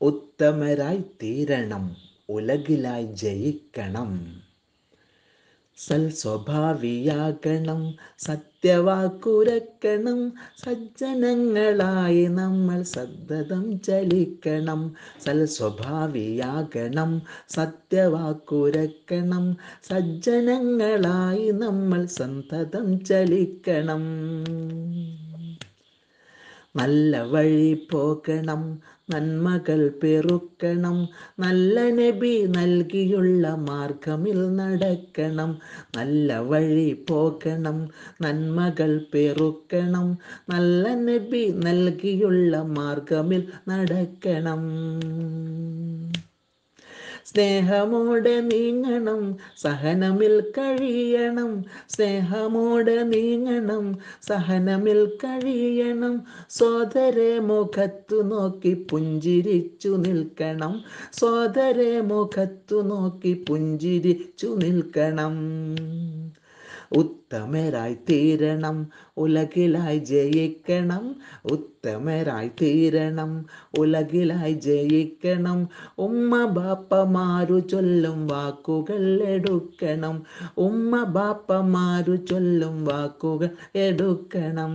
ഉത്തമരായി തീരണം ഉലകിലായി ജയിക്കണം സൽ സ്വഭാവിയാകണം സത്യവാക്കുരക്കണം സജ്ജനങ്ങളായി നമ്മൾ സദ്ദതം ചലിക്കണം സൽ സ്വഭാവിയാകണം സത്യവാക്കുരക്കണം സജ്ജനങ്ങളായി നമ്മൾ സന്തതം ചലിക്കണം നല്ല വഴി പോകണം നന്മകൾ പെറുക്കണം നല്ല നബി നൽകിയുള്ള മാർഗമിൽ നടക്കണം നല്ല വഴി പോകണം നന്മകൾ പെറുക്കണം നല്ല നബി നൽകിയുള്ള മാർഗമിൽ നടക്കണം സ്നേഹമോടെ നീങ്ങണം സഹനമിൽ കഴിയണം സ്നേഹമോടെ നീങ്ങണം സഹനമിൽ കഴിയണം സോദരെ മുഖത്തു നോക്കി പുഞ്ചിരിച്ചു നിൽക്കണം സോദരെ മുഖത്തു നോക്കി പുഞ്ചിരിച്ചു നിൽക്കണം ഉത്തമരായി തീരണം ഉലകിലായി ജയിക്കണം ഉത്തമരായി തീരണം ഉലകിലായി ജയിക്കണം ഉമ്മ ബാപ്പമാരു ചൊല്ലും വാക്കുകൾ എടുക്കണം ഉമ്മ ബാപ്പമാരു ചൊല്ലും വാക്കുകൾ എടുക്കണം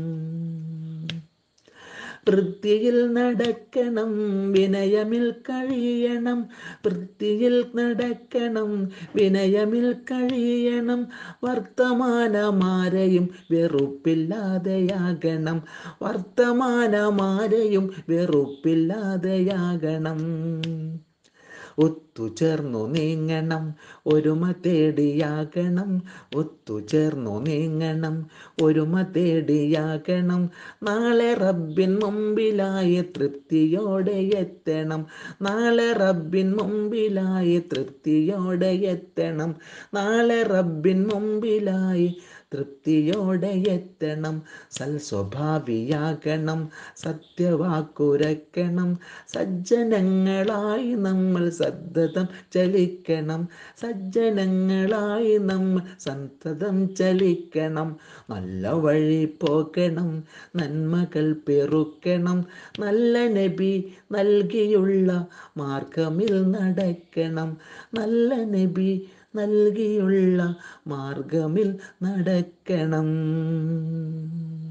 വൃത്തിയിൽ നടക്കണം വിനയമിൽ കഴിയണം വൃത്തിയിൽ നടക്കണം വിനയമിൽ കഴിയണം വർത്തമാനമാരെയും വെറുപ്പില്ലാതെയാകണം വർത്തമാനമാരെയും വെറുപ്പില്ലാതെയാകണം ഒത്തുചേർന്നു നീങ്ങണം ഒരുമ തേടിയാകണം ഒത്തുചേർന്നു നീങ്ങണം ഒരുമ തേടിയാകണം നാളെ റബ്ബിൻ മുമ്പിലായി തൃപ്തിയോടെ എത്തണം നാളെ റബ്ബിൻ മുമ്പിലായി തൃപ്തിയോടെ എത്തണം നാളെ റബ്ബിൻ മുമ്പിലായി തൃപ്തിയോടെ എത്തണം സൽ സ്വഭാവിയാകണം സത്യവാക്കുരക്കണം സജ്ജനങ്ങളായി നമ്മൾ സന്തതം ചലിക്കണം സജ്ജനങ്ങളായി നമ്മൾ സന്തതം ചലിക്കണം നല്ല വഴി പോകണം നന്മകൾ പെറുക്കണം നല്ല നബി നൽകിയുള്ള മാർഗമിൽ നടക്കണം നല്ല നബി നൽകിയുള്ള മാർഗമിൽ നടക്കണം